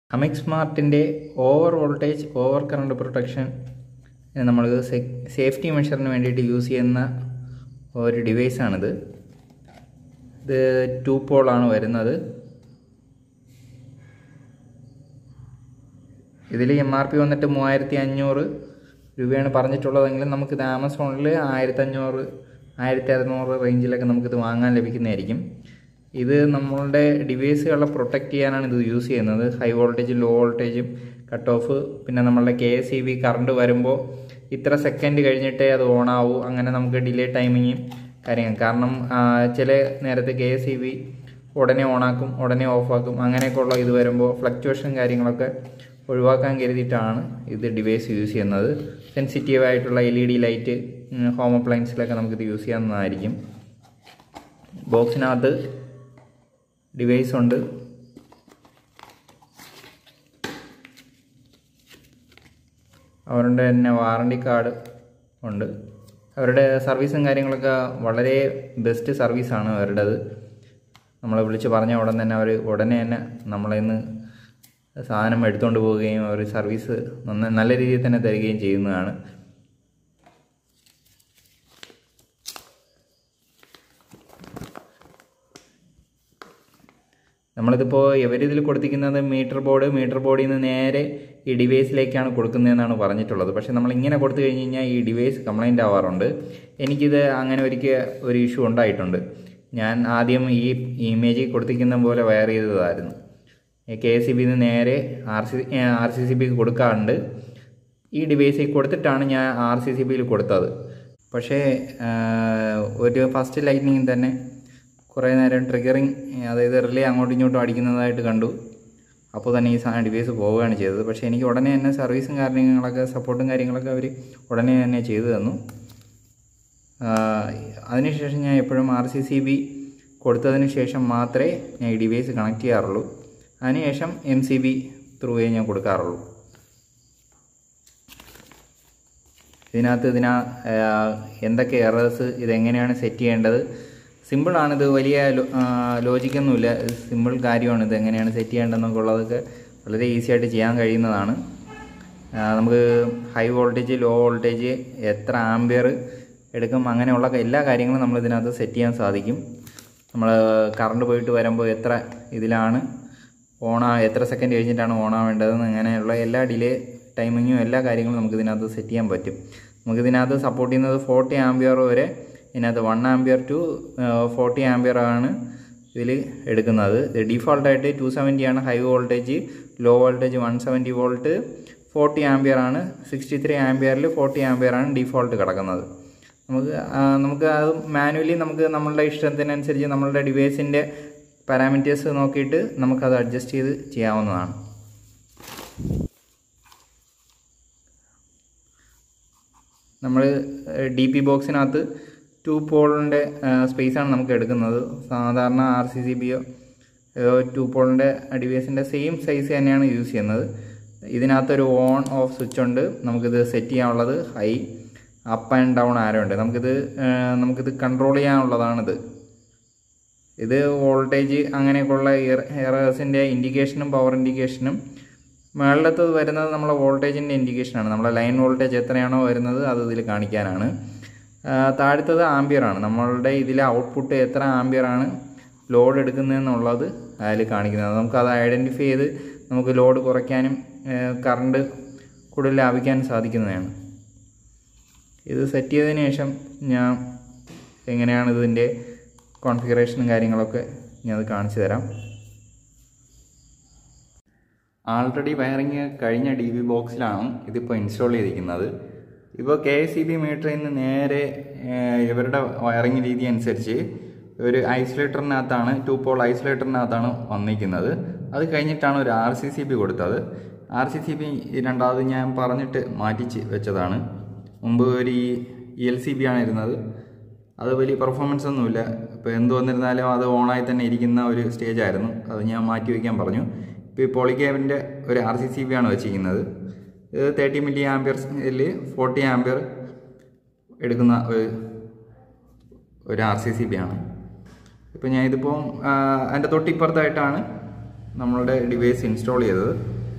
Amik സ്മാർട്ടിൻ്റെ over voltage over current protection നമ്മൾ safety മെഷറിന് വേണ്ടിയിട്ട് യൂസ് ചെയ്യുന്ന ഒരു ഡിവൈസാണിത് ഇത് ടു പോളാണ് വരുന്നത് ഇതിൽ എം ആർ പി വന്നിട്ട് മൂവായിരത്തി അഞ്ഞൂറ് രൂപയാണ് പറഞ്ഞിട്ടുള്ളതെങ്കിലും നമുക്കിത് ആമസോണിൽ ആയിരത്തഞ്ഞൂറ് ആയിരത്തി അറുന്നൂറ് റേഞ്ചിലൊക്കെ നമുക്കിത് വാങ്ങാൻ ലഭിക്കുന്നതായിരിക്കും ഇത് നമ്മളുടെ ഡിവൈസുകളെ പ്രൊട്ടക്റ്റ് ചെയ്യാനാണ് ഇത് യൂസ് ചെയ്യുന്നത് ഹൈ വോൾട്ടേജും ലോ വോൾട്ടേജും കട്ട് ഓഫ് പിന്നെ നമ്മളുടെ K S E B current വരുമ്പോൾ ഇത്ര സെക്കൻഡ് കഴിഞ്ഞിട്ടേ അത് ഓൺ ആവൂ അങ്ങനെ നമുക്ക് ഡിലേ ടൈമിങ്ങും കാര്യങ്ങൾ കാരണം ചില നേരത്തെ കെ എസ് ഇ ബി ഉടനെ ഓണാക്കും ഉടനെ ഓഫാക്കും അങ്ങനെയൊക്കെയുള്ള ഇത് വരുമ്പോൾ ഫ്ലക്ച്വേഷൻ കാര്യങ്ങളൊക്കെ ഒഴിവാക്കാൻ കരുതിയിട്ടാണ് ഇത് ഡിവൈസ് യൂസ് ചെയ്യുന്നത് സെൻസിറ്റീവ് ആയിട്ടുള്ള L E D light home അപ്ലയൻസിലൊക്കെ നമുക്കിത് യൂസ് ചെയ്യാവുന്നതായിരിക്കും ബോക്സിനകത്ത് ഡിവൈസ് ഉണ്ട് അവരുടെ തന്നെ വാറണ്ടി കാർഡ് ഉണ്ട് അവരുടെ സർവീസും കാര്യങ്ങളൊക്കെ വളരെ ബെസ്റ്റ് സർവീസാണ് അവരുടേത് നമ്മളെ വിളിച്ച് പറഞ്ഞ ഉടൻ തന്നെ അവർ ഉടനെ തന്നെ നമ്മളെ നിന്ന് സാധനം എടുത്തുകൊണ്ട് പോവുകയും അവർ സർവീസ് നന്ന നല്ല രീതിയിൽ തന്നെ തരികയും ചെയ്യുന്നതാണ് നമ്മളിതിപ്പോൾ ഇവരിതിൽ കൊടുത്തിരിക്കുന്നത് മീറ്റർ ബോർഡ് മീറ്റർ ബോർഡിൽ നിന്ന് നേരെ ഈ ഡിവൈസിലേക്കാണ് കൊടുക്കുന്നതെന്നാണ് പറഞ്ഞിട്ടുള്ളത് പക്ഷേ നമ്മൾ ഇങ്ങനെ കൊടുത്തു കഴിഞ്ഞ് കഴിഞ്ഞാൽ ഈ ഡിവൈസ് കംപ്ലൈൻ്റ് ആവാറുണ്ട് എനിക്കിത് അങ്ങനെ ഒരിക്കൽ ഒരു ഇഷ്യൂ ഉണ്ടായിട്ടുണ്ട് ഞാൻ ആദ്യം ഈ ഇമേജ് കൊടുത്തിരിക്കുന്ന പോലെ വയർ ചെയ്തതായിരുന്നു കെ എസ് സി ബിന്ന് നേരെ R C R C C ബിക്ക് കൊടുക്കാറുണ്ട് ഈ ഡിവൈസിൽ കൊടുത്തിട്ടാണ് ഞാൻ ആർ സി സി ബിയിൽ കൊടുത്തത് പക്ഷേ ഒരു ഫസ്റ്റ് ലൈറ്റിനിങ് തന്നെ കുറേ നേരം ട്രിഗറിങ് അതായത് റിലേ അങ്ങോട്ടും ഇങ്ങോട്ടും അടിക്കുന്നതായിട്ട് കണ്ടു അപ്പോൾ തന്നെ ഈ സാധനം ഡിവൈസ് പോവുകയാണ് ചെയ്തത് പക്ഷേ എനിക്ക് ഉടനെ തന്നെ സർവീസും കാര്യങ്ങളൊക്കെ സപ്പോർട്ടും കാര്യങ്ങളൊക്കെ അവർ ഉടനെ തന്നെ ചെയ്തു തന്നു അതിനുശേഷം ഞാൻ എപ്പോഴും ആർ സി സി ബി കൊടുത്തതിന് ശേഷം മാത്രമേ ഞാൻ ഈ ഡിവൈസ് കണക്ട് ചെയ്യാറുള്ളൂ അതിനുശേഷം എം സി ബി ത്രൂവേ ഞാൻ കൊടുക്കാറുള്ളൂ ഇതിനകത്ത് ഇതിനാ എന്തൊക്കെ എറേഴ്സ് ഇതെങ്ങനെയാണ് സെറ്റ് ചെയ്യേണ്ടത് സിമ്പിളാണ് ഇത് വലിയ ലോജിക്കൊന്നുമില്ല സിമ്പിൾ കാര്യമാണ് ഇത് എങ്ങനെയാണ് സെറ്റ് ചെയ്യേണ്ടതെന്നൊക്കെ ഉള്ളതൊക്കെ വളരെ ഈസി ആയിട്ട് ചെയ്യാൻ കഴിയുന്നതാണ് നമുക്ക് ഹൈ വോൾട്ടേജ് ലോ വോൾട്ടേജ് എത്ര ആംബിയർ എടുക്കും അങ്ങനെയുള്ള എല്ലാ കാര്യങ്ങളും നമ്മൾ ഇതിനകത്ത് സെറ്റ് ചെയ്യാൻ സാധിക്കും നമ്മൾ കറണ്ട് പോയിട്ട് വരുമ്പോൾ എത്ര ഇതിലാണ് ഓണാ എത്ര സെക്കൻഡ് കഴിഞ്ഞിട്ടാണ് ഓണാവേണ്ടതെന്ന് അങ്ങനെയുള്ള എല്ലാ ഡിലേ ടൈമിങ്ങും എല്ലാ കാര്യങ്ങളും നമുക്ക് ഇതിനകത്ത് സെറ്റ് ചെയ്യാൻ പറ്റും നമുക്ക് ഇതിനകത്ത് സപ്പോർട്ട് ചെയ്യുന്നത് ഫോർട്ടി ആംബിയർ വരെ ഇതിനകത്ത് one ampere two forty ampere ആണ് ഇതിൽ എടുക്കുന്നത് ഡിഫോൾട്ടായിട്ട് ടു സെവൻറ്റി ആണ് high voltage low voltage one seventy volt forty ampere ആണ് സിക്സ്റ്റി ത്രീ ആംബിയറിൽ ഫോർട്ടി ആംബിയർ ആണ് ഡിഫോൾട്ട് കിടക്കുന്നത് നമുക്ക് നമുക്ക് അത് മാനുവലി നമുക്ക് നമ്മളുടെ ഇഷ്ടത്തിനനുസരിച്ച് നമ്മളുടെ ഡിവൈസിൻ്റെ പാരാമീറ്റേഴ്സ് നോക്കിയിട്ട് നമുക്കത് അഡ്ജസ്റ്റ് ചെയ്ത് ചെയ്യാവുന്നതാണ് നമ്മൾ ഡി പി ബോക്സിനകത്ത് ടു പോളിൻ്റെ സ്പേസാണ് നമുക്ക് എടുക്കുന്നത് സാധാരണ ആർ സി സി ബിയോ ടു പോളിൻ്റെ ഡിവൈസിൻ്റെ സെയിം സൈസ് തന്നെയാണ് യൂസ് ചെയ്യുന്നത് ഇതിനകത്തൊരു ഓൺ ഓഫ് സ്വിച്ച് ഉണ്ട് നമുക്കിത് സെറ്റ് ചെയ്യാനുള്ളത് high up and down arrow ഉണ്ട് നമുക്കിത് നമുക്കിത് കൺട്രോൾ ചെയ്യാനുള്ളതാണിത് ഇത് വോൾട്ടേജ് അങ്ങനെയൊക്കെയുള്ള എറേഴ്സിൻ്റെ ഇൻഡിക്കേഷനും പവർ ഇൻഡിക്കേഷനും മുകളിലത്തത് വരുന്നത് നമ്മളെ വോൾട്ടേജിൻ്റെ ഇൻഡിക്കേഷനാണ് നമ്മളെ ലൈൻ വോൾട്ടേജ് എത്രയാണോ വരുന്നത് അത് ഇതിൽ കാണിക്കാനാണ് താഴത്തത് ആംബിയറാണ് നമ്മളുടെ ഇതിലെ ഔട്ട്പുട്ട് എത്ര ആംബിയറാണ് ലോഡ് എടുക്കുന്നതെന്നുള്ളത് അതിൽ കാണിക്കുന്നത് നമുക്കത് ഐഡൻറ്റിഫൈ ചെയ്ത് നമുക്ക് ലോഡ് കുറയ്ക്കാനും കറണ്ട് കൂടുതൽ ലാഭിക്കാനും സാധിക്കുന്നതാണ് ഇത് സെറ്റ് ചെയ്തതിന് ശേഷം ഞാൻ എങ്ങനെയാണ് ഇതിൻ്റെ കോൺഫിഗറേഷനും കാര്യങ്ങളൊക്കെ ഞാൻ അത് കാണിച്ചു തരാം ആൾറെഡി വയറിങ് കഴിഞ്ഞ ഡി ബി ബോക്സിലാണ് ഇതിപ്പോൾ ഇൻസ്റ്റാൾ ചെയ്തിരിക്കുന്നത് ഇപ്പോൾ കെ എസ് സി ബി മീറ്ററിൽ നിന്ന് നേരെ ഇവരുടെ വയറിങ് രീതി അനുസരിച്ച് ഒരു ഐസൊലേറ്ററിനകത്താണ് ടു പോൾ ഐസൊലേറ്ററിനകത്താണ് വന്നിരിക്കുന്നത് അത് കഴിഞ്ഞിട്ടാണ് ഒരു ആർ സി സി ബി കൊടുത്തത് ആർ സി സി ബി രണ്ടാമത് ഞാൻ പറഞ്ഞിട്ട് മാറ്റിച്ച് വെച്ചതാണ് മുമ്പ് ഒരു ഇ എൽ സി ബി ആണ് ഇരുന്നത് അത് വലിയ പെർഫോമൻസ് ഒന്നുമില്ല ഇപ്പോൾ എന്ത് വന്നിരുന്നാലും അത് ഓണായി തന്നെ ഇരിക്കുന്ന ഒരു സ്റ്റേജ് ആയിരുന്നു അത് ഞാൻ മാറ്റി വയ്ക്കാൻ പറഞ്ഞു ഇപ്പോൾ ഈ പോളിക്യാബിൻ്റെ ഒരു ആർ സി സി ബി ആണ് വെച്ചിരിക്കുന്നത് ഇത് തേർട്ടി മില്ലി ആംബിയർസിൽ ഫോർട്ടി ആംബിയർ എടുക്കുന്ന ഒരു ഒരു ആർ സി സി ബി ആണ് ഇപ്പോൾ ഞാൻ ഇതിപ്പോൾ അതിൻ്റെ തൊട്ടിപ്പുറത്തായിട്ടാണ് നമ്മളുടെ ഡിവൈസ് ഇൻസ്റ്റാൾ ചെയ്തത്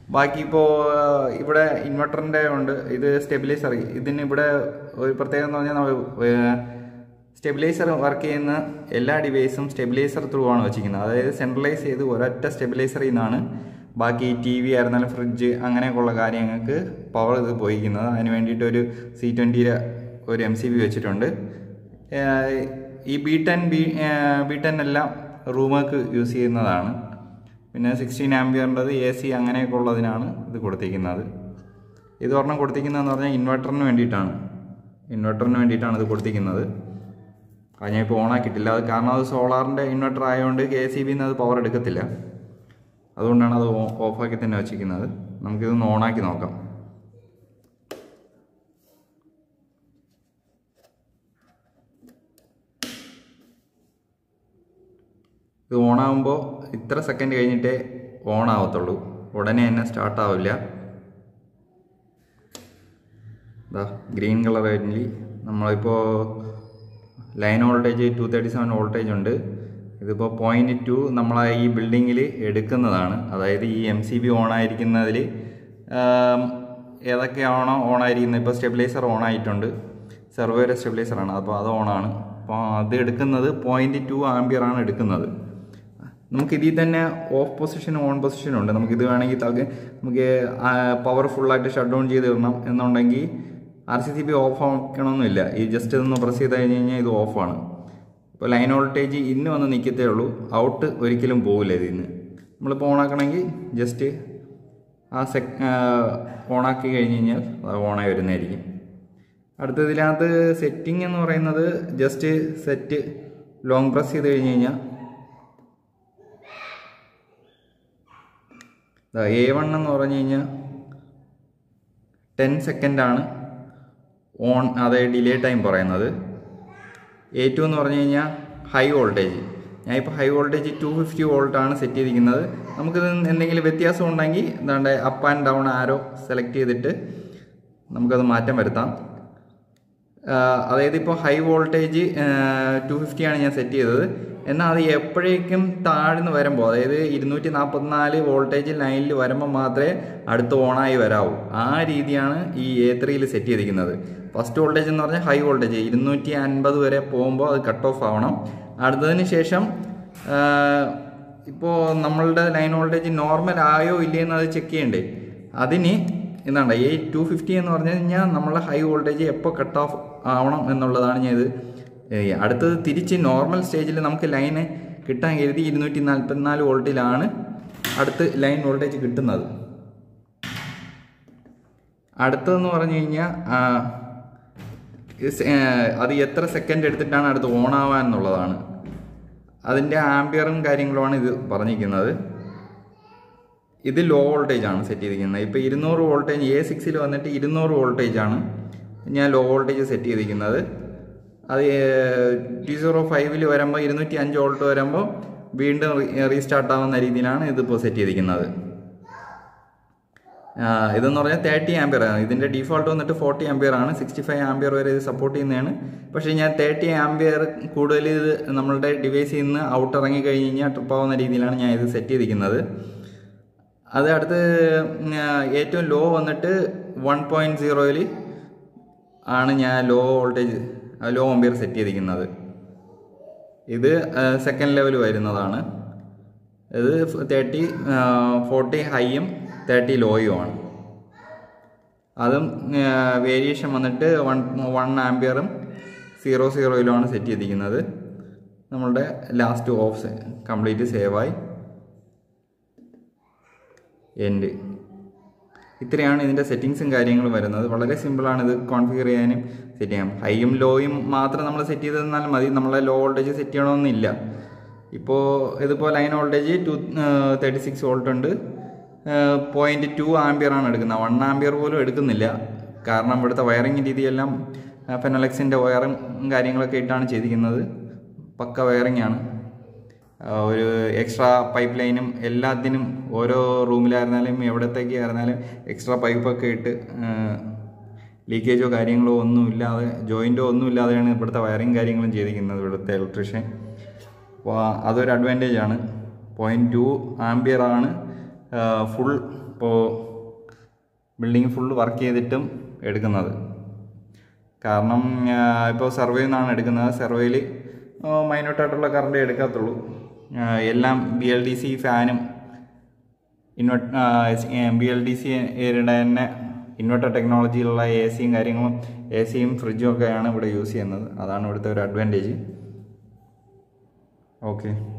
ബാക്കി ഇപ്പോൾ ഇവിടെ ഇൻവെർട്ടറിൻ്റെ ഉണ്ട് ഇത് സ്റ്റെബിലൈസർ ഇതിന് ഇവിടെ ഒരു പ്രത്യേകത എന്ന് പറഞ്ഞാൽ സ്റ്റെബിലൈസർ വർക്ക് ചെയ്യുന്ന എല്ലാ ഡിവൈസും സ്റ്റെബിലൈസർ ത്രൂ ആണ് വെച്ചിരിക്കുന്നത് അതായത് സെൻട്രലൈസ് ചെയ്ത് ഒരൊറ്റ സ്റ്റെബിലൈസറിൽ നിന്നാണ് ബാക്കി ടി വി ആയിരുന്നാലും ഫ്രിഡ്ജ് അങ്ങനെയൊക്കെയുള്ള കാര്യങ്ങൾക്ക് പവർ ഇത് പോയിരിക്കുന്നത് അതിന് വേണ്ടിയിട്ട് ഒരു സി ട്വൻറ്റിയുടെ ഒരു എം സി ബി വെച്ചിട്ടുണ്ട് ഏഹ് ഈ B ten B B ten എല്ലാം റൂമർക്ക് യൂസ് ചെയ്യുന്നതാണ് പിന്നെ സിക്സ്റ്റീൻ ആംബിയറിൻ്റെത് എ സി അങ്ങനെയൊക്കെ ഉള്ളതിനാണ് ഇത് കൊടുത്തിരിക്കുന്നത് ഇത് ഒരെണ്ണം കൊടുത്തിരിക്കുന്നതെന്ന് പറഞ്ഞാൽ ഇൻവെർട്ടറിന് വേണ്ടിയിട്ടാണ് ഇൻവെർട്ടറിന് വേണ്ടിയിട്ടാണ് ഇത് കൊടുത്തിരിക്കുന്നത് അത് ഞാൻ ഇപ്പോൾ ഓണാക്കിയിട്ടില്ല അത് കാരണം അത് സോളാറിൻ്റെ ഇൻവെർട്ടർ ആയതുകൊണ്ട് കെ സി ബിന്ന് അത് പവർ എടുക്കത്തില്ല അതുകൊണ്ടാണ് അത് ഓഫാക്കി തന്നെ വെച്ചിരിക്കുന്നത് നമുക്കിതൊന്ന് ഓണാക്കി നോക്കാം ഇത് ഓണാകുമ്പോൾ ഇത്ര സെക്കൻഡ് കഴിഞ്ഞിട്ടേ ഓൺ ആവത്തുള്ളൂ ഉടനെ തന്നെ സ്റ്റാർട്ട് ആവില്ല ഇതാ ഗ്രീൻ കളർ ആയിട്ട് നമ്മളിപ്പോൾ line voltage two thirty seven voltage ഉണ്ട് ഇതിപ്പോൾ പോയിന്റ് ടു നമ്മളെ ഈ ബിൽഡിങ്ങിൽ എടുക്കുന്നതാണ് അതായത് ഈ എം സി ബി ഓൺ ആയിരിക്കുന്നതിൽ ഏതൊക്കെയാണോ ഓൺ ആയിരിക്കുന്നത് ഇപ്പോൾ സ്റ്റെബിലൈസർ ഓൺ ആയിട്ടുണ്ട് സെർവേറെ സ്റ്റെബിലൈസറാണ് അപ്പോൾ അത് ഓണാണ് അപ്പോൾ അത് എടുക്കുന്നത് പോയിന്റ് ടു ആംബിയറാണ് എടുക്കുന്നത് നമുക്ക് ഇതിൽ തന്നെ ഓഫ് പൊസിഷൻ ഓൺ പൊസിഷൻ ഉണ്ട് നമുക്കിത് വേണമെങ്കിൽ തൽക്ക് നമുക്ക് പവർ ഫുള്ളായിട്ട് ഷട്ട് ഡൗൺ ചെയ്ത് ഇടണം എന്നുണ്ടെങ്കിൽ R C C B off ആക്കണമെന്നില്ല ഈ ജസ്റ്റ് ഇതൊന്ന് പ്രസ് ചെയ്ത് കഴിഞ്ഞ് കഴിഞ്ഞാൽ ഇത് ഓഫാണ് ഇപ്പോൾ ലൈൻ വോൾട്ടേജ് ഇന്ന് വന്ന് നിൽക്കത്തേ ഉള്ളൂ ഔട്ട് ഒരിക്കലും പോകില്ല ഇതിൽ നിന്ന് നമ്മളിപ്പോൾ ഓണാക്കണമെങ്കിൽ ജസ്റ്റ് ആ സെക് ഓണാക്കി കഴിഞ്ഞ് കഴിഞ്ഞാൽ അത് ഓണായി വരുന്നതായിരിക്കും അടുത്ത ഇതിനകത്ത് സെറ്റിംഗ് എന്ന് പറയുന്നത് ജസ്റ്റ് സെറ്റ് ലോങ് പ്രസ് ചെയ്ത് കഴിഞ്ഞ് കഴിഞ്ഞാൽ എ വൺ എന്ന് പറഞ്ഞു കഴിഞ്ഞാൽ ടെൻ സെക്കൻഡാണ് ഓൺ അതായത് ഡിലേ ടൈം പറയുന്നത് എ ടു എന്ന് പറഞ്ഞു കഴിഞ്ഞാൽ ഹൈ വോൾട്ടേജ് ഞാൻ ഇപ്പോൾ ഹൈ വോൾട്ടേജ് ടു ഫിഫ്റ്റി വോൾട്ടാണ് സെറ്റ് ചെയ്തിരിക്കുന്നത് നമുക്കിത് എന്തെങ്കിലും വ്യത്യാസം ഉണ്ടെങ്കിൽ എന്താണ്ട് up and down arrow select ചെയ്തിട്ട് നമുക്കത് മാറ്റം വരുത്താം അതായത് ഇപ്പോൾ ഹൈ വോൾട്ടേജ് ടു ഫിഫ്റ്റിയാണ് ഞാൻ സെറ്റ് ചെയ്തത് എന്നാൽ അത് എപ്പോഴേക്കും താഴ്ന്ന് വരുമ്പോൾ അതായത് ഇരുന്നൂറ്റി നാൽപ്പത്തിനാല് വോൾട്ടേജ് ലൈനിൽ വരുമ്പോൾ മാത്രമേ അടുത്ത് ഓണായി വരാവൂ ആ രീതിയാണ് ഈ എ ത്രീയിൽ സെറ്റ് ചെയ്തിരിക്കുന്നത് ഫസ്റ്റ് വോൾട്ടേജ് എന്ന് പറഞ്ഞാൽ ഹൈ വോൾട്ടേജ് ഇരുന്നൂറ്റി അൻപത് വരെ പോകുമ്പോൾ അത് കട്ട് ഓഫ് ആവണം അടുത്തതിന് ശേഷം ഇപ്പോൾ നമ്മളുടെ ലൈൻ വോൾട്ടേജ് നോർമൽ ആയോ ഇല്ലയെന്ന് അത് ചെക്ക് ചെയ്യണ്ടേ അതിന് എന്താണ് ഈ ടു ഫിഫ്റ്റി എന്ന് പറഞ്ഞു കഴിഞ്ഞാൽ നമ്മളെ ഹൈ വോൾട്ടേജ് എപ്പോൾ കട്ട് ഓഫ് ആവണം എന്നുള്ളതാണ് ഞാൻ ഇത് അടുത്തത് തിരിച്ച് നോർമൽ സ്റ്റേജിൽ നമുക്ക് ലൈന് കിട്ടാൻ കരുതി ഇരുന്നൂറ്റി നാൽപ്പത്തിനാല് വോൾട്ടിലാണ് അടുത്ത് ലൈൻ വോൾട്ടേജ് കിട്ടുന്നത് അടുത്തതെന്ന് പറഞ്ഞു കഴിഞ്ഞാൽ അത് എത്ര സെക്കൻഡ് എടുത്തിട്ടാണ് അടുത്ത് ഓൺ ആവാൻ എന്നുള്ളതാണ് അതിൻ്റെ ആംബിയറും കാര്യങ്ങളുമാണ് ഇത് പറഞ്ഞിരിക്കുന്നത് ഇത് ലോ വോൾട്ടേജ് ആണ് സെറ്റ് ചെയ്തിരിക്കുന്നത് ഇപ്പോൾ ഇരുന്നൂറ് വോൾട്ടേജ് എ സിക്സിൽ വന്നിട്ട് ഇരുന്നൂറ് വോൾട്ടേജ് ആണ് ഞാൻ ലോ വോൾട്ടേജ് സെറ്റ് ചെയ്തിരിക്കുന്നത് അത് ടി സീറോ ഫൈവിൽ വരുമ്പോൾ ഇരുന്നൂറ്റി അഞ്ച് വോൾട്ട് വരുമ്പോൾ വീണ്ടും റീസ്റ്റാർട്ട് ആവുന്ന രീതിയിലാണ് ഇതിപ്പോൾ സെറ്റ് ചെയ്തിരിക്കുന്നത് ഇതെന്ന് പറഞ്ഞാൽ തേർട്ടി ആംബിയർ ആണ് ഇതിൻ്റെ ഡിഫോൾട്ട് വന്നിട്ട് ഫോർട്ടി ആംബിയർ ആണ് സിക്സ്റ്റി ഫൈവ് ആംബിയർ വരെ ഇത് സപ്പോർട്ട് ചെയ്യുന്നതാണ് പക്ഷേ ഞാൻ തേർട്ടി ആംബിയർ കൂടുതൽ ഇത് നമ്മളുടെ ഡിവൈസിൽ നിന്ന് ഔട്ട് ഇറങ്ങി കഴിഞ്ഞ് കഴിഞ്ഞാൽ ട്രിപ്പ് ആവുന്ന രീതിയിലാണ് ഞാൻ ഇത് സെറ്റ് ചെയ്തിരിക്കുന്നത് അത് അടുത്ത് ഏറ്റവും ലോ വന്നിട്ട് വൺ പോയിൻറ്റ് സീറോയിൽ ആണ് ഞാൻ low voltage low ampere set ചെയ്തിരിക്കുന്നത് ഇത് സെക്കൻഡ് ലെവൽ വരുന്നതാണ് ഇത് തേർട്ടി ഫോർട്ടി ഹൈയും തേർട്ടി ലോയും ആണ് അതും വേരിയേഷൻ വന്നിട്ട് വൺ വൺ ആംബിയറും സീറോ സീറോയിലുമാണ് സെറ്റ് ചെയ്തിരിക്കുന്നത് നമ്മളുടെ ലാസ്റ്റ് ഓഫ് കംപ്ലീറ്റ് സേവായി എൻഡ് ഇത്രയാണ് ഇതിൻ്റെ സെറ്റിങ്സും കാര്യങ്ങളും വരുന്നത് വളരെ സിമ്പിളാണ് ഇത് കോൺഫിഗർ ചെയ്യാനും സെറ്റ് ചെയ്യാം ഹൈയും ലോയും മാത്രം നമ്മൾ സെറ്റ് ചെയ്ത് തന്നാൽ മതി നമ്മളെ ലോ വോൾട്ടേജ് സെറ്റ് ചെയ്യണമെന്നില്ല ഇപ്പോൾ ഇതിപ്പോൾ line voltage two thirty six volt ഉണ്ട് പോയിൻറ്റ് ടു ആംബിയർ ആണ് എടുക്കുന്നത് വൺ ആംബിയർ പോലും എടുക്കുന്നില്ല കാരണം ഇവിടുത്തെ വയറിംഗ് രീതിയെല്ലാം ഫെനലക്സിൻ്റെ വയറും കാര്യങ്ങളൊക്കെ ഇട്ടാണ് ചെയ്തിരിക്കുന്നത് പക്ക വയറിംഗ് ആണ് ഒരു എക്സ്ട്രാ പൈപ്പ് ലൈനും എല്ലാത്തിനും ഓരോ റൂമിലായിരുന്നാലും എവിടത്തേക്ക് ആയിരുന്നാലും എക്സ്ട്രാ പൈപ്പൊക്കെ ഇട്ട് ലീക്കേജോ കാര്യങ്ങളോ ഒന്നും ഇല്ലാതെ ജോയിൻറ്റോ ഒന്നും ഇല്ലാതെയാണ് ഇവിടുത്തെ വയറിങ് കാര്യങ്ങളും ചെയ്തിരിക്കുന്നത് ഇവിടുത്തെ ഇലക്ട്രീഷ്യൻ അപ്പോൾ അതൊരു അഡ്വാൻറ്റേജ് ആണ് പോയിൻറ്റ് ടു ആംബിയർ ആണ് ഫുൾ ഇപ്പോൾ ബിൽഡിംഗ് ഫുള്ള് വർക്ക് ചെയ്തിട്ടും എടുക്കുന്നത് കാരണം ഇപ്പോൾ സർവേ നിന്നാണ് എടുക്കുന്നത് സർവേയിൽ മൈനോട്ടായിട്ടുള്ള കറണ്ട് എടുക്കത്തുള്ളൂ ആ, എല്ലാം ബി എൽ ഡി സി ഫാനും ഇൻവെർട്ട് ബി എൽ ഡി സിയുടെ തന്നെ ഇൻവെർട്ടർ ടെക്നോളജിയിലുള്ള എ സിയും കാര്യങ്ങളും എ സിയും ഫ്രിഡ്ജും ഒക്കെയാണ് ഇവിടെ യൂസ് ചെയ്യുന്നത് അതാണ് ഇവിടുത്തെ ഒരു അഡ്വാൻറ്റേജ് ഓക്കെ